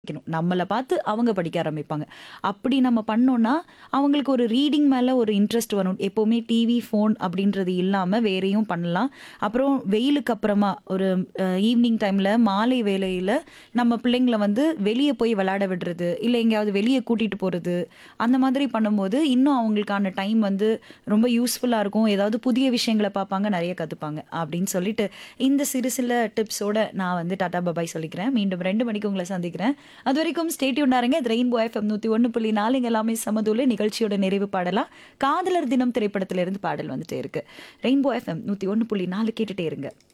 ஆரம்பிக்கணும். நம்மள பார்த்து அவங்க படிக்க ஆரம்பிப்பாங்க. அப்படி நம்ம பண்ணோம்னா, அவங்களுக்கு ஒரு ரீடிங் மேல ஒரு இன்ட்ரெஸ்ட் வரும். எப்பவுமே டிவி, ஃபோன் அப்படின்றது இல்லாம வேறையும் பண்ணலாம். அப்புறம் வெயிலுக்கு அப்புறமா ஒரு அ ஈவினிங் டைம்ல மாலை வேளையில நம்ம பிள்ளைங்கள வந்து வெளிய போய் விளையாட விடுறது, இல்ல எங்கேயாவது வெளிய கூட்டிட்டு போறது, அந்த மாதிரி பண்ணும்போது இன்னும் அவங்களுக்கான டைம் வந்து ரொம்ப யூஸ்ஃபுல்லா இருக்கும். ஏதாவது புதிய விஷயங்கள பார்ப்பாங்க, நெறைய கத்துப்பாங்க. அப்படின்னு சொல்லிட்டு இந்த சிறு சில டிப்ஸோட நான் வந்து டாடா பபாய் சொல்லிக்கிறேன். மீண்டும் 2 மணிக்கு உங்கள சந்திக்கிறேன். அதுவரைக்கும் ஸ்டே டியூன்டா இருங்க. இது ரெயின்போ எஃப்எம் 101.4 இங்க எல்லாமே சமதூளு. நிகழ்ச்சியோட நிறைவு பாடலா காதலர் தினம் திரைப்படத்திலிருந்து பாடல் வந்துட்டே இருக்கு. ரெயின்போ எஃப்எம் 101.4 கேட்டுட்டே இருங்க.